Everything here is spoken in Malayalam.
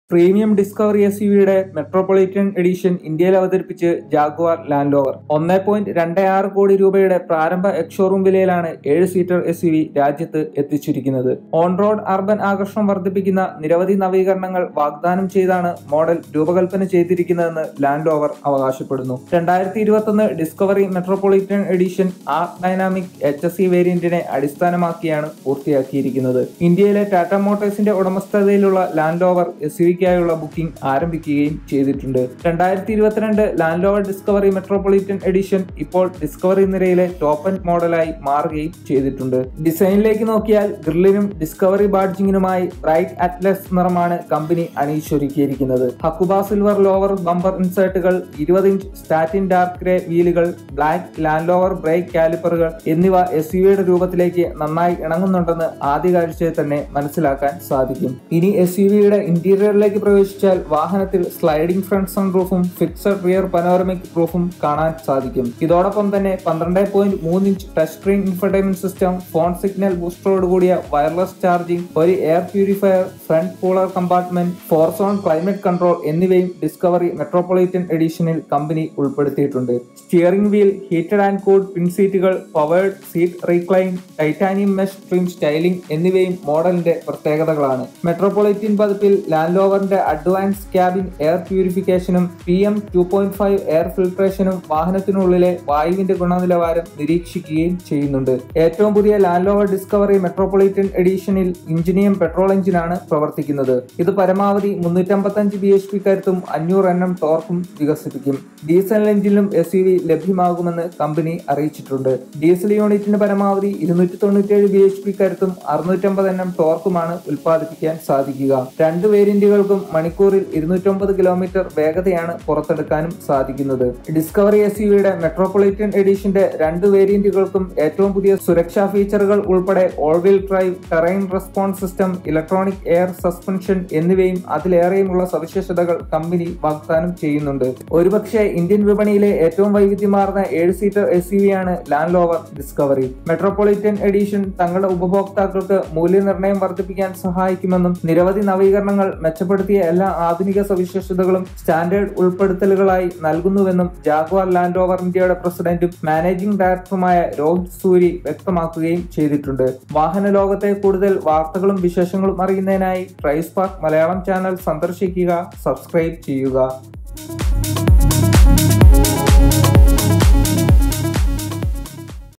പ്രീമിയം ഡിസ്കവറി എസ് യുടെ മെട്രോപൊളിറ്റൻ എഡിഷൻ ഇന്ത്യയിൽ അവതരിപ്പിച്ച് ജാഗ്വാർ ലാൻഡ് റോവർ ഒന്നേ പോയിന്റ് രണ്ട് ആറ് കോടി രൂപയുടെ പ്രാരംഭ എക്സ്ഷോറൂം വിലയിലാണ് ഏഴ് സീറ്റർ എസ് യു വി രാജ്യത്ത് എത്തിച്ചിരിക്കുന്നത് ഓൺ റോഡ് അർബൻ ആകർഷണം വർദ്ധിപ്പിക്കുന്ന നിരവധി നവീകരണങ്ങൾ വാഗ്ദാനം ചെയ്താണ് മോഡൽ രൂപകൽപ്പന ചെയ്തിരിക്കുന്നതെന്ന് ലാൻഡ് റോവർ അവകാശപ്പെടുന്നു രണ്ടായിരത്തി ഇരുപത്തൊന്ന് Discovery metropolitan edition R dynamic H S C വേരിയന്റിനെ അടിസ്ഥാനമാക്കിയാണ് പൂർത്തിയാക്കിയിരിക്കുന്നത് ഇന്ത്യയിലെ ടാറ്റ മോട്ടോഴ്സിന്റെ ഉടമസ്ഥതയിലുള്ള ലാൻഡ് റോവർ എസ് യുക്കായുള്ള ബുക്കിംഗ് ആരംഭിക്കുകയും ചെയ്തിട്ടുണ്ട് രണ്ടായിരത്തി ഇരുപത്തിരണ്ട് Land Rover Discovery metropolitan edition ഇപ്പോൾ ഡിസ്കവറി നിരയിലെ ടോപ്പ് എൻഡ് മോഡലായി മാറുകയും ചെയ്തിട്ടുണ്ട് ഡിസൈനിലേക്ക് നോക്കിയാൽ ഗ്രില്ലിനും ഡിസ്കവറി ബാഡ്ജിങ്ങിനുമായി ബ്രൈറ്റ് അറ്റ്ലസ് നിറമാണ് കമ്പനി അണിയിച്ചൊരുക്കിയിരിക്കുന്നത് ഹക്കുബ സിൽവർ ലോവർ ബമ്പർ ഇൻസേർട്ടുകൾ ഇരുപത് ഇഞ്ച് സ്റ്റാറ്റിൻ ഡാർക്ക് ഗ്രേ വീലുകൾ ബ്ലാക്ക് ലാൻഡ് ലോവർ ബ്രേക്ക് കാലിപ്പറുകൾ എന്നിവ എസ് യുടെ രൂപത്തിലേക്ക് നന്നായി ഇണങ്ങുന്നുണ്ടെന്ന് ആദ്യ കാഴ്ചയിൽ തന്നെ മനസ്സിലാക്കാൻ സാധിക്കും ഇനി എസ് യു വിയുടെ ഇന്റീരിയറിലേക്ക് പ്രവേശിച്ചാൽ വാഹനത്തിൽ സ്ലൈഡിംഗ് ഫ്രണ്ട് സൺ റൂഫും ഫിക്സഡ് റിയർ പനോറമിക് റൂഫും കാണാൻ സാധിക്കും ഇതോടൊപ്പം തന്നെ പന്ത്രണ്ട് പോയിന്റ് മൂന്ന് inch touch screen infotainment system phone signal ബൂസ്റ്ററോട് കൂടിയ വയർലെസ് ചാർജിംഗ് ഒരു air purifier front cooler compartment four zone climate control എന്നിവയും ഡിസ്കവറി മെട്രോപൊളിറ്റൻ എഡിഷനിൽ കമ്പനി ഉൾപ്പെടുത്തിയിട്ടുണ്ട് steering wheel heated and cooled പിൻ സീറ്റുകൾ powered seat recline titanium mesh trim styling എന്നിവയും മോഡലിന്റെ പ്രത്യേകതകളാണ് മെട്രോപൊളിറ്റൻ പതിപ്പിൽ ലാൻഡ് റോവറിന്റെ advance cabin air പ്യൂരിഫിക്കേഷനും P M two point five air ഫിൽട്രേഷനും വാഹനത്തിനുള്ളിലെ വായുവിന്റെ ഗുണനിലവാരം നിരീക്ഷിക്കുകയും ചെയ്യുന്നുണ്ട് ഏറ്റവും പുതിയ ലാൻഡ് റോവർ ഡിസ്കവറി മെട്രോപൊളിറ്റൻ എഡിഷനിൽ ഇഞ്ചിനിയം പെട്രോൾ എഞ്ചിനാണ് പ്രവർത്തിക്കുന്നത് ഇത് പരമാവധി മുന്നൂറ്റമ്പത്തഞ്ച് ബി എച്ച് പി കരുത്തും അഞ്ഞൂറ് എണ്ണം ടോർക്കും വികസിപ്പിക്കും ഡീസൽ എഞ്ചിനിലും എസ് യു വി ലഭ്യമാകുമെന്ന് കമ്പനി അറിയിച്ചിട്ടുണ്ട് ഡീസൽ യൂണിറ്റിന് പരമാവധി ഇരുന്നൂറ്റി തൊണ്ണൂറ്റേഴ് ബി എച്ച് പി കരുത്തും അറുന്നൂറ്റമ്പത് എണ്ണം ടോർക്കുമാണ് ഉൽപ്പാദിപ്പിക്കാൻ സാധിക്കുക രണ്ട് വേരിയന്റുകൾക്കും മണിക്കൂറിൽ ഇരുന്നൂറ്റമ്പത് കിലോമീറ്റർ വേഗതയാണ് പുറത്തെടുക്കാനും സാധിക്കുന്നത് ഡിസ്കവറി എസ് യുടെ മെട്രോപൊളിറ്റൻ എഡിഷന്റെ രണ്ട് വേരിയന്റുകൾക്കും ഏറ്റവും പുതിയ സുരക്ഷാ ഫീച്ചറുകൾ ഉൾപ്പെടെ all wheel drive terrain response system electronic air suspension എന്നിവയും അതിലേറെയുമുള്ള സവിശേഷതകൾ കമ്പനി വാഗ്ദാനം ചെയ്യുന്നുണ്ട് ഒരുപക്ഷെ ഇന്ത്യൻ വിപണിയിലെ ഏറ്റവും വൈവിധ്യമാർന്ന ഏഴ് സീറ്റർ എസ് യു ആണ് Land Rover Discovery metropolitan edition തങ്ങളുടെ ഉപഭോക്താക്കൾക്ക് മൂല്യനിർണ്ണയം വർദ്ധിപ്പിക്കാൻ സഹായിക്കുമെന്നും നിരവധി നവീകരണങ്ങൾ മെച്ചപ്പെടുത്തിയ എല്ലാ ആധുനിക സവിശേഷതകളും സ്റ്റാൻഡേർഡ് ഉൾപ്പെടുത്തലുകളായി നൽകുന്നുവെന്നും ജാഗ്വാർ ലാൻഡ് റോവർ ഇന്ത്യയുടെ പ്രസിഡന്റും മാനേജിംഗ് ഡയറക്ടറുമായ രോഹിത് സൂരി വ്യക്തമാക്കുകയും ചെയ്തിട്ടുണ്ട് വാഹന ലോകത്തെ കൂടുതൽ വാർത്തകളും വിശേഷങ്ങളും അറിയുന്നതിനായി ട്രൈസ്പാർക്ക് മലയാളം ചാനൽ സന്ദർശിക്കുക സബ്സ്ക്രൈബ് ചെയ്യുക